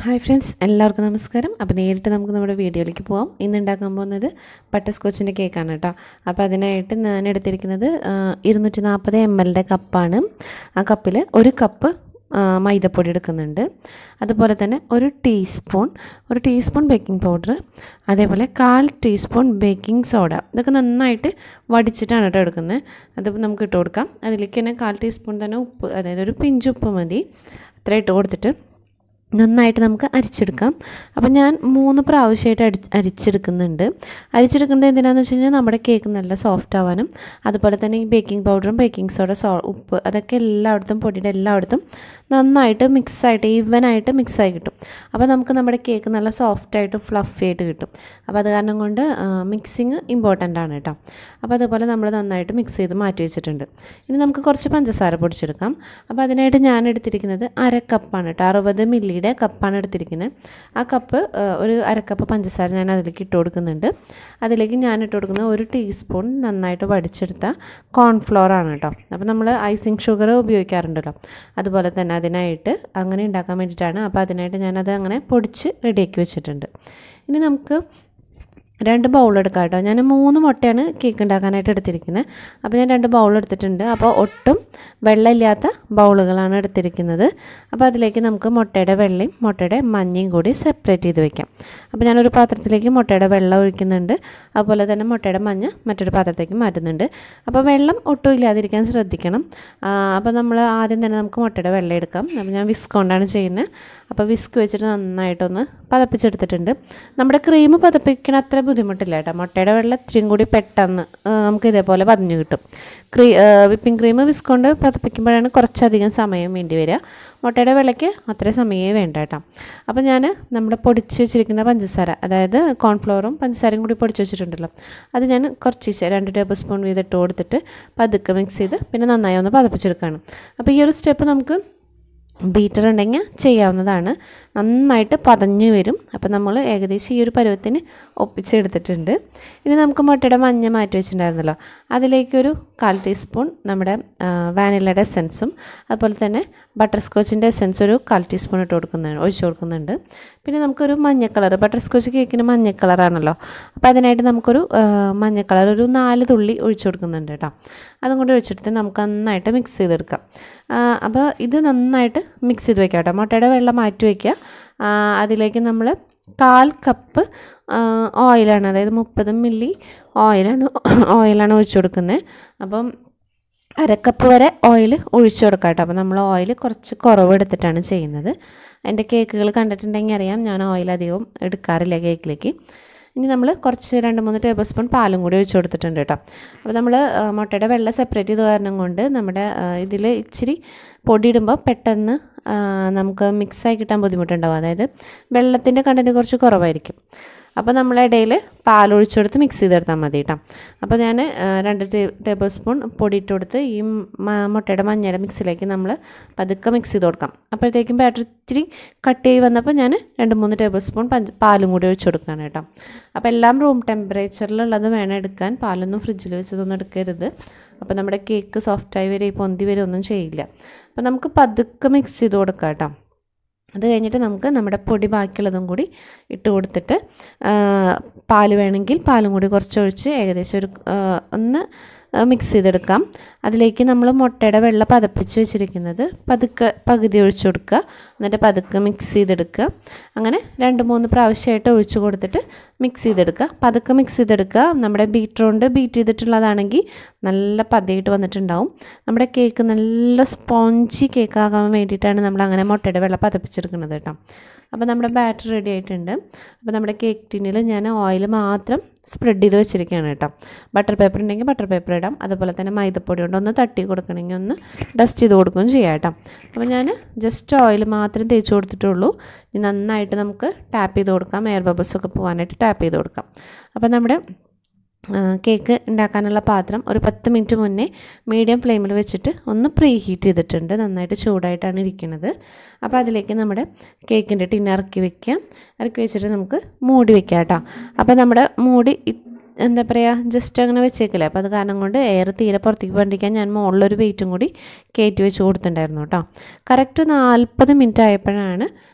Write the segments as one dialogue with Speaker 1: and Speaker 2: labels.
Speaker 1: hi friends എല്ലാവർക്കും നമസ്കാരം അപ്പോൾ നേരിട്ട് നമുക്ക് നമ്മുടെ വീഡിയോയിലേക്ക് പോകാം ഇന്ന് ഉണ്ടാക്കാൻ പോകുന്നത് ബട്ടർ സ്കോച്ചിൻ്റെ കേക്കാണ് കേട്ടോ അപ്പോൾ അതിനായിട്ട് ഞാൻ എടുത്തിരിക്കുന്നത് ഇരുന്നൂറ്റി നാൽപ്പത് എം എല്ലിൻ്റെ കപ്പാണ് ആ കപ്പിൽ ഒരു കപ്പ് ആ, മൈദപ്പൊടി എടുക്കുന്നുണ്ട് അതുപോലെ തന്നെ ഒരു ടീസ്പൂൺ ഒരു ടീസ്പൂൺ ബേക്കിംഗ് പൗഡർ അതേപോലെ കാൽ ടീസ്പൂൺ ബേക്കിംഗ് സോഡ ഇതൊക്കെ നന്നായിട്ട് വടിച്ചിട്ടാണ് കേട്ടോ എടുക്കുന്നത് അത് നമുക്ക് ഇട്ട് കൊടുക്കാം അതിലേക്ക് തന്നെ കാൽ ടീസ്പൂൺ തന്നെ ഉപ്പ് അതായത് ഒരു പിഞ്ച് ഉപ്പ് മതി അത്ര ഇട്ട് കൊടുത്തിട്ട് നന്നായിട്ട് നമുക്ക് അരിച്ചെടുക്കാം അപ്പം ഞാൻ മൂന്ന് പ്രാവശ്യമായിട്ട് അടി അരിച്ചെടുക്കുന്നുണ്ട് അരിച്ചെടുക്കുന്നത് എന്തിനാന്ന് വെച്ച് കഴിഞ്ഞാൽ നമ്മുടെ കേക്ക് നല്ല സോഫ്റ്റ് ആവാനും അതുപോലെ തന്നെ ഈ ബേക്കിംഗ് പൗഡറും ബേക്കിംഗ് സോഡ സോ ഉപ്പ് അതൊക്കെ എല്ലായിടത്തും പൊടിയുടെ എല്ലായിടത്തും നന്നായിട്ട് മിക്സായിട്ട് ഈവനായിട്ട് മിക്സായി കിട്ടും അപ്പോൾ നമുക്ക് നമ്മുടെ കേക്ക് നല്ല സോഫ്റ്റായിട്ട് ഫ്ലഫി ആയിട്ട് കിട്ടും അപ്പോൾ അത് കാരണം കൊണ്ട് മിക്സിങ് ഇമ്പോർട്ടൻ്റ് ആണ് കേട്ടോ അപ്പോൾ അതുപോലെ നമ്മൾ നന്നായിട്ട് മിക്സ് ചെയ്ത് മാറ്റി വെച്ചിട്ടുണ്ട് ഇനി നമുക്ക് കുറച്ച് പഞ്ചസാര പൊടിച്ചെടുക്കാം അപ്പോൾ അതിനായിട്ട് ഞാൻ എടുത്തിരിക്കുന്നത് അര കപ്പാണ് കേട്ടോ അറുപത് മില്ലിയുടെ കപ്പാണ് എടുത്തിരിക്കുന്നത് ആ കപ്പ് ഒരു അര കപ്പ് പഞ്ചസാര ഞാൻ അതിലേക്ക് ഇട്ട് കൊടുക്കുന്നുണ്ട് അതിലേക്ക് ഞാൻ ഇട്ട് കൊടുക്കുന്നത് ഒരു ടീസ്പൂൺ നന്നായിട്ട് വടിച്ചെടുത്ത കോൺഫ്ലോർ ആണ് കേട്ടോ അപ്പോൾ നമ്മൾ ഐസിങ് ഷുഗർ ഉപയോഗിക്കാറുണ്ടല്ലോ അതുപോലെ തന്നെ അതിനായിട്ട് അങ്ങനെ ഉണ്ടാക്കാൻ വേണ്ടിയിട്ടാണ് അപ്പോൾ അതിനായിട്ട് ഞാനത് അങ്ങനെ പൊടിച്ച് റെഡിയാക്കി വെച്ചിട്ടുണ്ട് ഇനി നമുക്ക് രണ്ട് ബൗൾ എടുക്കാം കേട്ടോ ഞാൻ മൂന്ന് മുട്ടയാണ് കേക്ക് ഉണ്ടാക്കാനായിട്ട് എടുത്തിരിക്കുന്നത് അപ്പോൾ ഞാൻ രണ്ട് ബൗൾ എടുത്തിട്ടുണ്ട് അപ്പോൾ ഒട്ടും വെള്ളമില്ലാത്ത ബൗളുകളാണ് എടുത്തിരിക്കുന്നത് അപ്പോൾ അതിലേക്ക് നമുക്ക് മുട്ടയുടെ വെള്ളയും മുട്ടയുടെ മഞ്ഞയും കൂടി സെപ്പറേറ്റ് ചെയ്ത് വെക്കാം അപ്പോൾ ഞാനൊരു പാത്രത്തിലേക്ക് മുട്ടയുടെ വെള്ളം ഒഴിക്കുന്നുണ്ട് അതുപോലെ തന്നെ മുട്ടയുടെ മഞ്ഞ മറ്റൊരു പാത്രത്തേക്ക് മാറ്റുന്നുണ്ട് അപ്പോൾ വെള്ളം ഒട്ടും ഇല്ലാതിരിക്കാൻ ശ്രദ്ധിക്കണം ആ, അപ്പോൾ നമ്മൾ ആദ്യം തന്നെ നമുക്ക് മുട്ടയുടെ വെള്ളം എടുക്കാം അപ്പോൾ ഞാൻ വിസ്ക് കൊണ്ടാണ് ചെയ്യുന്നത് അപ്പോൾ വിസ്ക് വെച്ചിട്ട് നന്നായിട്ടൊന്ന് പതപ്പിച്ചെടുത്തിട്ടുണ്ട് നമ്മുടെ ക്രീം പതപ്പിക്കണ അത്ര ബുദ്ധിമുട്ടില്ല കേട്ടോ മുട്ടയുടെ വെള്ളം ഇത്രയും കൂടി പെട്ടെന്ന് ആ, നമുക്ക് ഇതേപോലെ പതിഞ്ഞു കിട്ടും ക്രീ വിപ്പിംഗ് ക്രീം വിസ്ക് കൊണ്ട് പതപ്പിക്കുമ്പോഴാണ് കുറച്ചധികം സമയം വേണ്ടി വരിക മുട്ടയുടെ വെള്ളയ്ക്ക് അത്ര സമയമേ വേണ്ട കേട്ടോ അപ്പോൾ ഞാൻ നമ്മുടെ പൊടിച്ച് വെച്ചിരിക്കുന്ന പഞ്ചസാര അതായത് കോൺഫ്ലോറും പഞ്ചസാരയും കൂടി പൊടിച്ച് വെച്ചിട്ടുണ്ടല്ലോ അത് ഞാൻ കുറച്ച് രണ്ട് ടേബിൾ സ്പൂൺ വീതം ഇട്ട് കൊടുത്തിട്ട് പതുക്കെ മിക്സ് ചെയ്ത് പിന്നെ നന്നായി ഒന്ന് പതപ്പിച്ചെടുക്കുകയാണ് അപ്പോൾ ഈ ഒരു സ്റ്റെപ്പ് നമുക്ക് ബീറ്റർ ഉണ്ടെങ്കിൽ ചെയ്യാവുന്നതാണ് നന്നായിട്ട് പതഞ്ഞ് വരും അപ്പോൾ നമ്മൾ ഏകദേശം ഈ ഒരു പരുവത്തിന് ഒപ്പിച്ചെടുത്തിട്ടുണ്ട് ഇനി നമുക്ക് മുട്ടയുടെ മഞ്ഞ മാറ്റി വെച്ചിട്ടുണ്ടായിരുന്നല്ലോ അതിലേക്കൊരു കാൽ ടീസ്പൂൺ നമ്മുടെ വാനിലയുടെ എസൻസും അതുപോലെ തന്നെ ബട്ടർ സ്കോച്ചിൻ്റെ എസൻസ് ഒരു കാൽ ടീസ്പൂൺ ഇട്ട് കൊടുക്കുന്നുണ്ട് ഒഴിച്ച് കൊടുക്കുന്നുണ്ട് പിന്നെ നമുക്കൊരു മഞ്ഞ കളർ ബട്ടർ സ്കോച്ച് കേക്കിന് മഞ്ഞ കളറാണല്ലോ അപ്പോൾ അതിനായിട്ട് നമുക്കൊരു ആ, മഞ്ഞ കളർ ഒരു നാല് തുള്ളി ഒഴിച്ച് കൊടുക്കുന്നുണ്ട് കേട്ടോ അതും കൂടി ഒഴിച്ചെടുത്ത് നമുക്ക് നന്നായിട്ട് മിക്സ് ചെയ്തെടുക്കാം ആ, അപ്പോൾ ഇത് നന്നായിട്ട് മിക്സ് ചെയ്ത് വെക്കാം കേട്ടോ മുട്ടയുടെ വെള്ളം മാറ്റി വയ്ക്കുക ആ, അതിലേക്ക് നമ്മൾ കാൽ കപ്പ് ആ, ഓയിലാണ് അതായത് മുപ്പത് മില്ലി ഓയിലാണ് ഓയിലാണ് ഒഴിച്ചു കൊടുക്കുന്നത് അപ്പം അരക്കപ്പ് വരെ ഓയിൽ ഒഴിച്ചു കൊടുക്കാം കേട്ടോ അപ്പോൾ നമ്മൾ ഓയിൽ കുറച്ച് കുറവ് എടുത്തിട്ടാണ് ചെയ്യുന്നത് എൻ്റെ കേക്കുകൾ കണ്ടിട്ടുണ്ടെങ്കിൽ അറിയാം ഞാൻ ഓയിൽ അധികം എടുക്കാറില്ല കേക്കിലേക്ക് ഇനി നമ്മൾ കുറച്ച് രണ്ട് മൂന്ന് ടേബിൾ സ്പൂൺ പാലും കൂടി ഒഴിച്ചു കൊടുത്തിട്ടുണ്ട് കേട്ടോ അപ്പോൾ നമ്മൾ മുട്ടയുടെ വെള്ളം സെപ്പറേറ്റ് ചെയ്ത് കാരണം കൊണ്ട് നമ്മുടെ ഇതിൽ ഇച്ചിരി പൊടി ഇടുമ്പോൾ പെട്ടെന്ന് ആ, നമുക്ക് മിക്സായി കിട്ടാൻ ബുദ്ധിമുട്ടുണ്ടാവും അതായത് വെള്ളത്തിൻ്റെ കണ്ടൻറ്റ് കുറച്ച് കുറവായിരിക്കും അപ്പോൾ നമ്മൾ ഇടയിൽ പാൽ ഒഴിച്ചെടുത്ത് മിക്സ് ചെയ്തെടുത്താൽ മതി കേട്ടോ അപ്പോൾ ഞാൻ രണ്ട് ടേബിൾ സ്പൂൺ പൊടി ഇട്ട് കൊടുത്ത് ഈ മ- മുട്ടയുടെ മഞ്ഞയുടെ മിക്സിലേക്ക് നമ്മൾ പതുക്കെ മിക്സ് ചെയ്ത് കൊടുക്കാം അപ്പോഴത്തേക്കും ബാറ്റർ ഇച്ചിരി കട്ട് ചെയ്ത് വന്നപ്പോൾ ഞാൻ രണ്ട് മൂന്ന് ടേബിൾ സ്പൂൺ പഞ്ച പാലും കൂടി ഒഴിച്ച് കൊടുക്കുകയാണ് കേട്ടോ അപ്പോൾ എല്ലാം റൂം ടെമ്പറേച്ചറിലുള്ളത് വേണം എടുക്കാൻ പാലൊന്നും ഫ്രിഡ്ജിൽ വെച്ചതൊന്നും എടുക്കരുത് അപ്പോൾ നമ്മുടെ കേക്ക് സോഫ്റ്റായി വരെ പൊന്തി വരെ ഒന്നും ചെയ്യില്ല അപ്പോൾ നമുക്ക് പതുക്കെ മിക്സ് ചെയ്ത് കൊടുക്കാം കേട്ടോ അത് കഴിഞ്ഞിട്ട് നമുക്ക് നമ്മുടെ പൊടി ബാക്കിയുള്ളതും കൂടി ഇട്ട് കൊടുത്തിട്ട് ആ, പാല് വേണമെങ്കിൽ പാലും കൂടി കുറച്ചൊഴിച്ച് ഏകദേശം ഒരു ആ, ഒന്ന് മിക്സ് ചെയ്തെടുക്കാം അതിലേക്ക് നമ്മൾ മുട്ടയുടെ വെള്ളം പതപ്പിച്ച് വെച്ചിരിക്കുന്നത് പതുക്കെ പകുതി ഒഴിച്ചു കൊടുക്കുക എന്നിട്ട് പതുക്കെ മിക്സ് ചെയ്തെടുക്കുക അങ്ങനെ രണ്ട് മൂന്ന് പ്രാവശ്യമായിട്ട് ഒഴിച്ചു കൊടുത്തിട്ട് മിക്സ് ചെയ്തെടുക്കുക പതുക്കെ മിക്സ് ചെയ്തെടുക്കുക നമ്മുടെ ബീറ്റർ കൊണ്ട് ബീറ്റ് ചെയ്തിട്ടുള്ളതാണെങ്കിൽ നല്ല പതയിട്ട് വന്നിട്ടുണ്ടാവും നമ്മുടെ കേക്ക് നല്ല സ്പോഞ്ചി കേക്ക് ആകാൻ വേണ്ടിയിട്ടാണ് നമ്മൾ അങ്ങനെ മുട്ടയുടെ വെള്ളം പതപ്പിച്ചെടുക്കുന്നത് കേട്ടോ അപ്പോൾ നമ്മുടെ ബാറ്റർ റെഡി ആയിട്ടുണ്ട് അപ്പോൾ നമ്മുടെ കേക്ക് ടിന്നിൽ ഞാൻ ഓയിൽ മാത്രം സ്പ്രെഡ് ചെയ്ത് വെച്ചിരിക്കുകയാണ് കേട്ടോ ബട്ടർ പേപ്പർ ഉണ്ടെങ്കിൽ ബട്ടർ പേപ്പർ ഇടാം അതുപോലെ തന്നെ മൈദപ്പൊടി കൊണ്ട് ഒന്ന് തട്ടി കൊടുക്കണമെങ്കിൽ ഒന്ന് ഡസ്റ്റ് ചെയ്ത് കൊടുക്കുകയും ചെയ്യാം കേട്ടോ അപ്പോൾ ഞാൻ ജസ്റ്റ് ഓയിൽ മാത്രം തേച്ച് കൊടുത്തിട്ടുള്ളൂ ഇനി നന്നായിട്ട് നമുക്ക് ടാപ്പ് ചെയ്ത് കൊടുക്കാം എയർ ബബിൾസ് ഒക്കെ പോകാനായിട്ട് ടാപ്പ് ചെയ്ത് കൊടുക്കാം അപ്പോൾ നമ്മുടെ ആ, കേക്ക് ഉണ്ടാക്കാനുള്ള പാത്രം ഒരു പത്ത് മിനിറ്റ് മുന്നേ മീഡിയം ഫ്ലെയിമിൽ വെച്ചിട്ട് ഒന്ന് പ്രീ ഹീറ്റ് ചെയ്തിട്ടുണ്ട് നന്നായിട്ട് ചൂടായിട്ടാണ് ഇരിക്കുന്നത് അപ്പോൾ അതിലേക്ക് നമ്മുടെ കേക്കിൻ്റെ ടിൻ ഇറക്കി വെക്കുക ഇറക്കി വെച്ചിട്ട് നമുക്ക് മൂടി വെക്കാം കേട്ടോ അപ്പോൾ നമ്മുടെ മൂടി ഇ- എന്താ പറയുക ജസ്റ്റ് അങ്ങനെ വെച്ചേക്കില്ല അപ്പോൾ അത് കാരണം കൊണ്ട് എയർ തീരെ പുറത്തേക്ക് പോകാണ്ടിരിക്കാൻ ഞാൻ മുകളിലൊരു വെയിറ്റും കൂടി കയറ്റി വെച്ച് കൊടുത്തിട്ടുണ്ടായിരുന്നു കേട്ടോ കറക്റ്റ് നാൽപ്പത് മിനിറ്റ് ആയപ്പോഴാണ്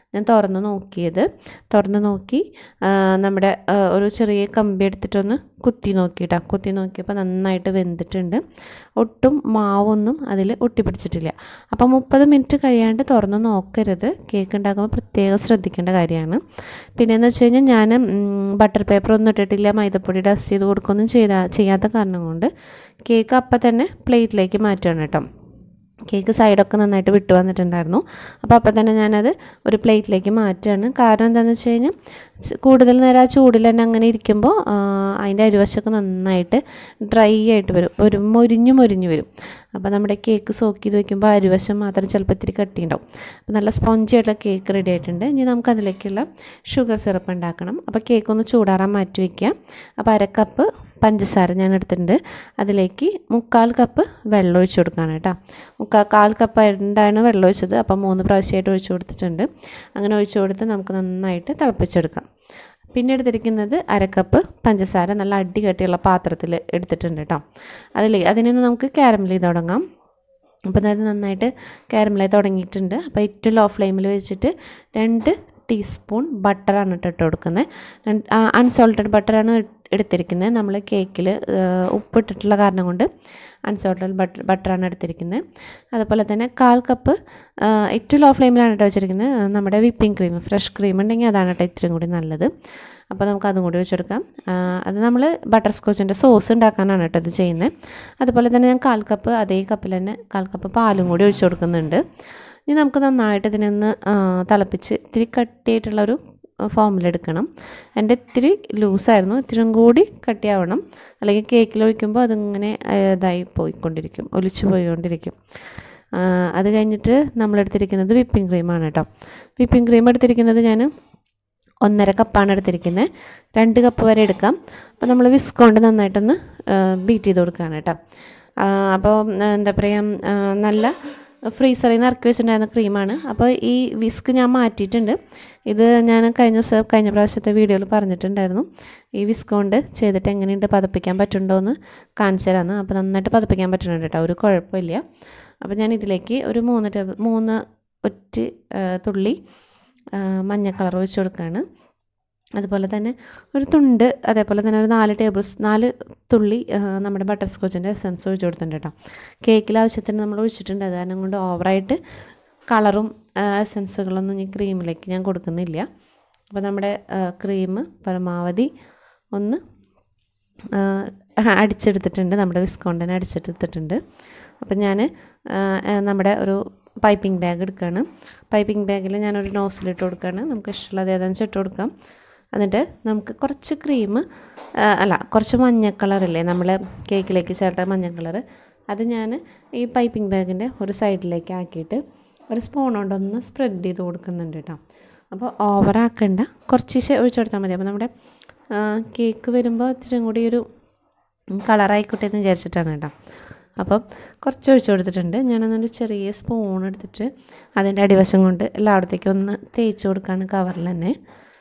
Speaker 1: ഞാൻ തുറന്ന് നോക്കിയത് തുറന്ന് നോക്കി ആ, നമ്മുടെ ആ, ഒരു ചെറിയ കമ്പി എടുത്തിട്ടൊന്ന് കുത്തി നോക്കിയിട്ടാ കുത്തി നോക്കിയപ്പോൾ നന്നായിട്ട് വെന്തിട്ടുണ്ട് ഒട്ടും മാവൊന്നും അതിൽ ഒട്ടിപ്പിടിച്ചിട്ടില്ല അപ്പോൾ മുപ്പത് മിനിറ്റ് കഴിയാണ്ട് തുറന്ന് നോക്കരുത് കേക്ക് ഉണ്ടാക്കുമ്പോൾ പ്രത്യേകം ശ്രദ്ധിക്കേണ്ട കാര്യമാണ് പിന്നെ എന്ന് വെച്ച് കഴിഞ്ഞാൽ ഞാൻ ബട്ടർ പേപ്പർ ഒന്നും ഇട്ടിട്ടില്ല മൈദപ്പൊടി ഡസ്റ്റ് ചെയ്ത് കൊടുക്കുകയൊന്നും ചെയ്താ ചെയ്യാത്ത കാരണം കൊണ്ട് കേക്ക് അപ്പം തന്നെ പ്ലേറ്റിലേക്ക് മാറ്റുകയാണ് കേട്ടോ കേക്ക് സൈഡൊക്കെ നന്നായിട്ട് വിട്ടു വന്നിട്ടുണ്ടായിരുന്നു അപ്പോൾ അപ്പം തന്നെ ഞാനത് ഒരു പ്ലേറ്റിലേക്ക് മാറ്റുകയാണ് കാരണം എന്താണെന്ന് വെച്ച് കഴിഞ്ഞാൽ ച് കൂടുതൽ നേരം ആ ചൂടിൽ തന്നെ അങ്ങനെ ഇരിക്കുമ്പോൾ ആ, അതിൻ്റെ അരുവശമൊക്കെ നന്നായിട്ട് ഡ്രൈ ആയിട്ട് വരും ഒരു മൊരിഞ്ഞു മൊരിഞ്ഞു വരും അപ്പോൾ നമ്മുടെ കേക്ക് സോക്ക് ചെയ്ത് വെക്കുമ്പോൾ അരുവശം മാത്രം ചിലപ്പോൾ ഇത്തിരി കട്ടിയുണ്ടാവും അപ്പോൾ നല്ല സ്പോഞ്ചി ആയിട്ടുള്ള കേക്ക് റെഡി ആയിട്ടുണ്ട് ഇനി നമുക്ക് അതിലേക്കുള്ള ഷുഗർ സിറപ്പ് ഉണ്ടാക്കണം അപ്പോൾ കേക്ക് ഒന്ന് ചൂടാറാൻ മാറ്റി വയ്ക്കുക അപ്പോൾ അര കപ്പ് പഞ്ചസാര ഞാൻ എടുത്തിട്ടുണ്ട് അതിലേക്ക് മുക്കാൽ കപ്പ് വെള്ളം ഒഴിച്ച് കൊടുക്കുകയാണ് കേട്ടോ മുക്കാൽ കാൽ കപ്പ് ഉണ്ടാണ് വെള്ളം ഒഴിച്ചത് അപ്പോൾ മൂന്ന് പ്രാവശ്യമായിട്ട് ഒഴിച്ച് കൊടുത്തിട്ടുണ്ട് അങ്ങനെ ഒഴിച്ച് കൊടുത്ത് നമുക്ക് നന്നായിട്ട് തിളപ്പിച്ചെടുക്കാം പിന്നെ എടുത്തിരിക്കുന്നത് അരക്കപ്പ് പഞ്ചസാര നല്ല അടി കട്ടിയുള്ള പാത്രത്തിൽ എടുത്തിട്ടുണ്ട് കേട്ടോ അതിൽ അതിൽ നിന്ന് നമുക്ക് കാരമൽ ചെയ്ത് തുടങ്ങാം അപ്പോൾ അതായത് നന്നായിട്ട് കാരമലായി തുടങ്ങിയിട്ടുണ്ട് അപ്പോൾ ഏറ്റവും ലോ ഫ്ലെയിമിൽ വെച്ചിട്ട് രണ്ട് ടീസ്പൂൺ ബട്ടറാണ് കേട്ടോ ഇട്ട് കൊടുക്കുന്നത് അൺസോൾട്ടഡ് ബട്ടറാണ് എടുത്തിരിക്കുന്നത് നമ്മൾ കേക്കിൽ ഉപ്പിട്ടിട്ടുള്ള കാരണം കൊണ്ട് അൺസോൾട്ടഡ് ബട്ടർ ബട്ടറാണ് എടുത്തിരിക്കുന്നത് അതുപോലെ തന്നെ കാൽ കപ്പ് ആ, ഏറ്റവും ലോ ഫ്ലെയിമിലാണ് കേട്ടോ വെച്ചിരിക്കുന്നത് ആ, നമ്മുടെ വിപ്പിംഗ് ക്രീം ഫ്രഷ് ക്രീം ഉണ്ടെങ്കിൽ അതാണ് കേട്ടോ ഇത്രയും കൂടി നല്ലത് അപ്പോൾ നമുക്ക് അതും കൂടി വെച്ചെടുക്കാം ആ, അത് നമ്മൾ ബട്ടർ സ്കോച്ചിൻ്റെ സോസ് ഉണ്ടാക്കാനാണ് കേട്ടോ ഇത് ചെയ്യുന്നത് അതുപോലെ തന്നെ ഞാൻ കാൽ കപ്പ് അതേ കപ്പിൽ തന്നെ കാൽ കപ്പ് പാലും കൂടി ഒഴിച്ചു കൊടുക്കുന്നുണ്ട് ഇനി നമുക്ക് നന്നായിട്ട് ഇതിനൊന്ന് ആ, തിളപ്പിച്ച് ഇത്തിരി കട്ടിയായിട്ടുള്ളൊരു ഫോമിലെടുക്കണം എൻ്റെ ഇത്തിരി ലൂസായിരുന്നു ഇത്തിരിയും കൂടി കട്ടിയാവണം അല്ലെങ്കിൽ കേക്കിൽ ഒഴിക്കുമ്പോൾ അതിങ്ങനെ ആ, ഇതായി പോയിക്കൊണ്ടിരിക്കും ഒലിച്ചു പോയിക്കൊണ്ടിരിക്കും ആ, അത് കഴിഞ്ഞിട്ട് നമ്മളെടുത്തിരിക്കുന്നത് വിപ്പിംഗ് ക്രീമാണ് കേട്ടോ വിപ്പിംഗ് ക്രീം എടുത്തിരിക്കുന്നത് ഞാൻ ഒന്നര കപ്പാണ് എടുത്തിരിക്കുന്നത് രണ്ട് കപ്പ് വരെ എടുക്കാം അപ്പോൾ നമ്മൾ വിസ്ക് കൊണ്ട് നന്നായിട്ടൊന്ന് ബീറ്റ് ചെയ്ത് കൊടുക്കുകയാണ് കേട്ടോ ആ, അപ്പോൾ ആ, എന്താ പറയുക ആ, നല്ല ഫ്രീസറിൽ നിന്ന് ഇറക്കി വെച്ചിട്ടുണ്ടായിരുന്ന ക്രീമാണ് അപ്പോൾ ഈ വിസ്ക് ഞാൻ മാറ്റിയിട്ടുണ്ട് ഇത് ഞാൻ കഴിഞ്ഞ ദിവസം കഴിഞ്ഞ പ്രാവശ്യത്തെ വീഡിയോയിൽ പറഞ്ഞിട്ടുണ്ടായിരുന്നു ഈ വിസ്ക് കൊണ്ട് ചെയ്തിട്ട് എങ്ങനെയുണ്ട് പതപ്പിക്കാൻ പറ്റുന്നുണ്ടോ എന്ന് കാണിച്ചു തരാമെന്ന് അപ്പോൾ നന്നായിട്ട് പതപ്പിക്കാൻ പറ്റുന്നുണ്ട് കേട്ടോ ഒരു കുഴപ്പമില്ല അപ്പോൾ ഞാൻ ഇതിലേക്ക് ഒരു മൂന്ന് ടേബിൾ മൂന്ന് ഒറ്റ ആ, തുള്ളി ആ, മഞ്ഞ കളർ ഒഴിച്ച് കൊടുക്കുകയാണ് അതുപോലെ തന്നെ ഒരു തുണ്ട് അതേപോലെ തന്നെ ഒരു നാല് ടേബിൾ സ് നാല് തുള്ളി ആ, നമ്മുടെ ബട്ടർ സ്കോച്ചിൻ്റെ എസൻസ് ഒഴിച്ച് കൊടുത്തിട്ടുണ്ട് കേട്ടോ കേക്കിൽ ആവശ്യത്തിന് നമ്മൾ ഒഴിച്ചിട്ടുണ്ട് അത് കാരണം കൊണ്ട് ഓവറായിട്ട് കളറും എസൻസുകളൊന്നും ഈ ക്രീമിലേക്ക് ഞാൻ കൊടുക്കുന്നില്ല അപ്പോൾ നമ്മുടെ ക്രീം പരമാവധി ഒന്ന് ആ, അടിച്ചെടുത്തിട്ടുണ്ട് നമ്മുടെ വിസ്കോണ്ടനെ അടിച്ചെടുത്തിട്ടുണ്ട് അപ്പം ഞാൻ നമ്മുടെ ഒരു പൈപ്പിംഗ് ബാഗ് എടുക്കുകയാണ് പൈപ്പിംഗ് ബാഗിൽ ഞാനൊരു നോസിലിട്ട് കൊടുക്കുകയാണ് നമുക്ക് ഇഷ്ടമുള്ളത് ഏതാണെന്ന് വെച്ചാൽ ഇട്ട് കൊടുക്കാം എന്നിട്ട് നമുക്ക് കുറച്ച് ക്രീം അല്ല കുറച്ച് മഞ്ഞ കളറില്ലേ നമ്മൾ കേക്കിലേക്ക് ചേർത്ത മഞ്ഞ കളറ് അത് ഞാൻ ഈ പൈപ്പിംഗ് ബാഗിൻ്റെ ഒരു സൈഡിലേക്ക് ആക്കിയിട്ട് ഒരു സ്പൂൺ കൊണ്ടൊന്ന് സ്പ്രെഡ് ചെയ്ത് കൊടുക്കുന്നുണ്ട് കേട്ടോ അപ്പോൾ ഓവറാക്കണ്ട കുറച്ച് ഒഴിച്ചു കൊടുത്താൽ മതി അപ്പോൾ നമ്മുടെ കേക്ക് വരുമ്പോൾ ഇത്തിരി കൂടി ഒരു കളറായിക്കോട്ടെ എന്ന് വിചാരിച്ചിട്ടാണ് കേട്ടോ അപ്പം കുറച്ച് ഒഴിച്ചു കൊടുത്തിട്ടുണ്ട് ഞാനതൊരു ചെറിയ സ്പൂൺ എടുത്തിട്ട് അതിൻ്റെ അടിവശം കൊണ്ട് എല്ലായിടത്തേക്കും ഒന്ന് തേച്ച് കൊടുക്കുകയാണ് കവറിൽ തന്നെ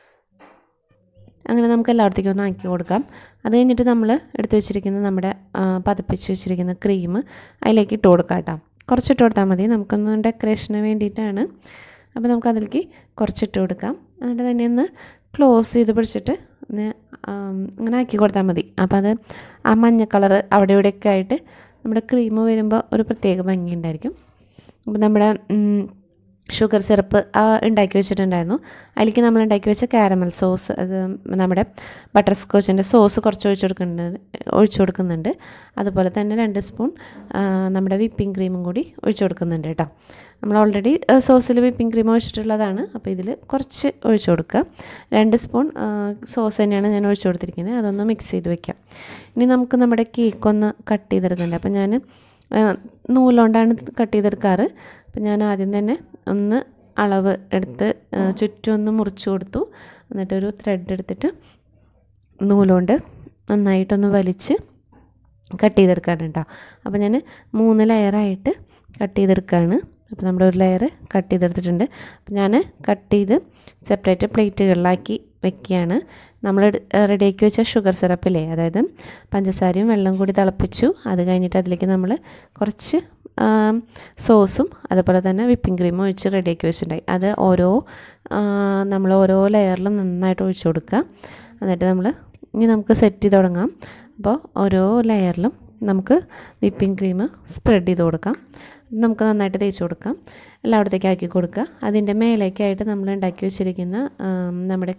Speaker 1: അങ്ങനെ നമുക്ക് എല്ലായിടത്തേക്കും ഒന്ന് ആക്കി കൊടുക്കാം അത് കഴിഞ്ഞിട്ട് നമ്മൾ എടുത്തു വെച്ചിരിക്കുന്ന നമ്മുടെ ആ, പതപ്പിച്ച് വെച്ചിരിക്കുന്ന ക്രീം അതിലേക്ക് ഇട്ട് കൊടുക്കാം കേട്ടോ കുറച്ചിട്ട് കൊടുത്താൽ മതി നമുക്കൊന്ന് ഡെക്കറേഷന് വേണ്ടിയിട്ടാണ് അപ്പോൾ നമുക്ക് അതിലേക്ക് കുറച്ചിട്ട് കൊടുക്കാം എന്നിട്ട് തന്നെ ഒന്ന് ക്ലോസ് ചെയ്ത് പിടിച്ചിട്ട് ഒന്ന് ആം, അങ്ങനെ ആക്കി കൊടുത്താൽ മതി അപ്പോൾ അത് ആ മഞ്ഞ കളറ് അവിടെ ഇവിടെയൊക്കെ ആയിട്ട് നമ്മുടെ ക്രീം വരുമ്പോൾ ഒരു പ്രത്യേക ഭംഗി ഉണ്ടായിരിക്കും അപ്പോൾ നമ്മുടെ ഉം, ഷുഗർ സിറപ്പ് ഉണ്ടാക്കി വെച്ചിട്ടുണ്ടായിരുന്നു അതിലേക്ക് നമ്മൾ ഉണ്ടാക്കി വെച്ച കാരമൽ സോസ് അത് നമ്മുടെ ബട്ടർ സ്കോച്ചിൻ്റെ സോസ് കുറച്ച് ഒഴിച്ചു കൊടുക്കുന്നുണ്ട് ഒഴിച്ചു കൊടുക്കുന്നുണ്ട് അതുപോലെ തന്നെ രണ്ട് സ്പൂൺ ആ, നമ്മുടെ വിപ്പിംഗ് ക്രീമും കൂടി ഒഴിച്ചു കൊടുക്കുന്നുണ്ട് കേട്ടോ നമ്മൾ ഓൾറെഡി സോസിൽ വിപ്പിംഗ് ക്രീം ഒഴിച്ചിട്ടുള്ളതാണ് അപ്പോൾ ഇതിൽ കുറച്ച് ഒഴിച്ചു കൊടുക്കുക രണ്ട് സ്പൂൺ സോസ് തന്നെയാണ് ഞാൻ ഒഴിച്ചു കൊടുത്തിരിക്കുന്നത് അതൊന്ന് മിക്സ് ചെയ്ത് വെക്കാം ഇനി നമുക്ക് നമ്മുടെ കേക്ക് ഒന്ന് കട്ട് ചെയ്തെടുക്കണ്ടേ അപ്പോൾ ഞാൻ നൂലുകൊണ്ടാണ് കട്ട് ചെയ്തെടുക്കാറ് അപ്പം ഞാൻ ആദ്യം തന്നെ ഒന്ന് അളവ് എടുത്ത് ആ, ചുറ്റും ഒന്ന് മുറിച്ച് കൊടുത്തു എന്നിട്ടൊരു ത്രെഡ് എടുത്തിട്ട് നൂലുകൊണ്ട് നന്നായിട്ടൊന്ന് വലിച്ച് കട്ട് ചെയ്തെടുക്കാണ് കേട്ടോ അപ്പോൾ ഞാൻ മൂന്ന് ലെയറായിട്ട് കട്ട് ചെയ്തെടുക്കുകയാണ് അപ്പോൾ നമ്മുടെ ഒരു ലെയർ കട്ട് ചെയ്തെടുത്തിട്ടുണ്ട് അപ്പോൾ ഞാൻ കട്ട് ചെയ്ത് സെപ്പറേറ്റ് പ്ലേറ്റുകളിലാക്കി വെക്കുകയാണ് നമ്മൾ റെഡിയാക്കി വെച്ച ഷുഗർ സിറപ്പില്ലേ അതായത് പഞ്ചസാരയും വെള്ളം കൂടി തിളപ്പിച്ചു അത് കഴിഞ്ഞിട്ട് അതിലേക്ക് നമ്മൾ കുറച്ച് സോസും അതുപോലെ തന്നെ വിപ്പിംഗ് ക്രീമും ഒഴിച്ച് റെഡിയാക്കി വെച്ചിട്ടുണ്ടായി അത് ഓരോ നമ്മൾ ഓരോ ലെയറിലും നന്നായിട്ട് ഒഴിച്ചു കൊടുക്കുക എന്നിട്ട് നമ്മൾ ഇനി നമുക്ക് സെറ്റ് ചെയ്ത് തുടങ്ങാം അപ്പോൾ ഓരോ ലെയറിലും നമുക്ക് വിപ്പിംഗ് ക്രീം സ്പ്രെഡ് ചെയ്ത് കൊടുക്കാം നമുക്ക് നന്നായിട്ട് തേച്ച് കൊടുക്കാം എല്ലായിടത്തേക്ക് ആക്കി കൊടുക്കുക അതിൻ്റെ മേലേക്കായിട്ട് നമ്മൾ ഉണ്ടാക്കി വെച്ചിരിക്കുന്ന നമ്മുടെ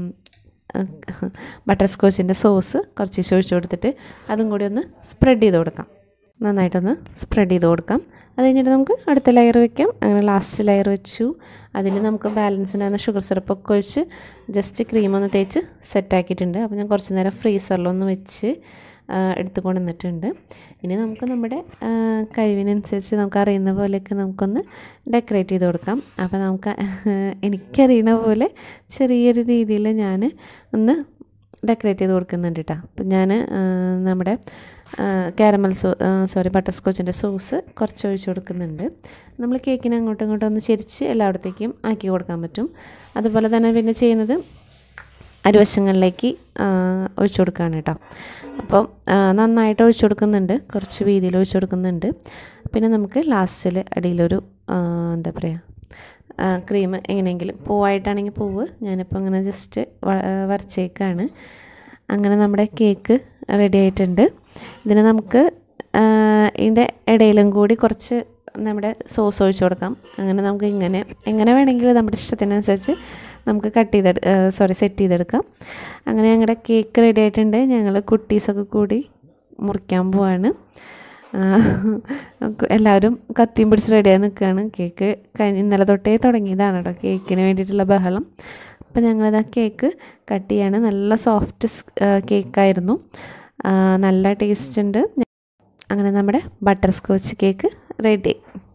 Speaker 1: ബട്ടർ സ്കോച്ചിൻ്റെ സോസ് കുറച്ച് ഒഴിച്ച് കൊടുത്തിട്ട് അതും കൂടി ഒന്ന് സ്പ്രെഡ് ചെയ്ത് കൊടുക്കാം നന്നായിട്ടൊന്ന് സ്പ്രെഡ് ചെയ്ത് കൊടുക്കാം അത് കഴിഞ്ഞിട്ട് നമുക്ക് അടുത്ത ലെയർ വെക്കാം അങ്ങനെ ലാസ്റ്റ് ലെയർ വെച്ചു അതിൽ നമുക്ക് ബാലൻസിനാകുന്ന ഷുഗർ സിറപ്പൊക്കെ ഒഴിച്ച് ജസ്റ്റ് ക്രീം ഒന്ന് തേച്ച് സെറ്റാക്കിയിട്ടുണ്ട് അപ്പോൾ ഞാൻ കുറച്ച് നേരം ഫ്രീസറിലൊന്ന് വെച്ച് എടുത്ത് കൊണ്ടുവന്നിട്ടുണ്ട് ഇനി നമുക്ക് നമ്മുടെ കഴിവിനനുസരിച്ച് നമുക്ക് അറിയുന്ന പോലെയൊക്കെ നമുക്കൊന്ന് ഡെക്കറേറ്റ് ചെയ്ത് കൊടുക്കാം അപ്പോൾ നമുക്ക് എനിക്കറിയുന്ന പോലെ ചെറിയൊരു രീതിയിൽ ഞാൻ ഒന്ന് ഡെക്കറേറ്റ് ചെയ്ത് കൊടുക്കുന്നുണ്ട് കേട്ടോ അപ്പം ഞാൻ നമ്മുടെ കാരമൽ സോ സോറി ബട്ടർ സ്കോച്ചിൻ്റെ സോസ് കുറച്ച് ഒഴിച്ച് കൊടുക്കുന്നുണ്ട് നമ്മൾ കേക്കിനെ അങ്ങോട്ടും ഇങ്ങോട്ടും ഒന്ന് ചെരിച്ച് എല്ലായിടത്തേക്കും ആക്കി കൊടുക്കാൻ പറ്റും അതുപോലെ തന്നെ പിന്നെ ചെയ്യുന്നത് അരുവശങ്ങളിലേക്ക് ഒഴിച്ചു കൊടുക്കുകയാണ് കേട്ടോ അപ്പം നന്നായിട്ട് ഒഴിച്ചു കൊടുക്കുന്നുണ്ട് കുറച്ച് വീതിയിൽ ഒഴിച്ചു കൊടുക്കുന്നുണ്ട് പിന്നെ നമുക്ക് ലാസ്റ്റിൽ അടിയിലൊരു എന്താ പറയുക ക്രീം എങ്ങനെയെങ്കിലും പൂവായിട്ടാണെങ്കിൽ പൂവ് ഞാനിപ്പോൾ അങ്ങനെ ജസ്റ്റ് വരച്ചേക്കാണ് അങ്ങനെ നമ്മുടെ കേക്ക് റെഡി ആയിട്ടുണ്ട് ഇതിന് നമുക്ക് ഇതിൻ്റെ ഇടയിലും കൂടി കുറച്ച് നമ്മുടെ സോസ് ഒഴിച്ച് കൊടുക്കാം അങ്ങനെ നമുക്ക് ഇങ്ങനെ എങ്ങനെ വേണമെങ്കിലും നമ്മുടെ ഇഷ്ടത്തിനനുസരിച്ച് നമുക്ക് കട്ട് ചെയ്ത് സോറി സെറ്റ് ചെയ്തെടുക്കാം അങ്ങനെ ഞങ്ങളുടെ കേക്ക് റെഡി ആയിട്ടുണ്ട് ഞങ്ങൾ കുട്ടീസൊക്കെ കൂടി മുറിക്കാൻ പോവാണ് എല്ലാവരും കത്തിയും പിടിച്ച് റെഡിയായി നിൽക്കുകയാണ് കേക്ക് കഴിഞ്ഞ് ഇന്നലെ തൊട്ടേ തുടങ്ങിയതാണ് കേട്ടോ കേക്കിന് വേണ്ടിയിട്ടുള്ള ബഹളം അപ്പം ഞങ്ങളിത് ആ കേക്ക് കട്ട് ചെയ്യാണ് നല്ല സോഫ്റ്റ് കേക്കായിരുന്നു നല്ല ടേസ്റ്റ് ഉണ്ട് അങ്ങനെ നമ്മുടെ ബട്ടർ സ്കോച്ച് കേക്ക് റെഡി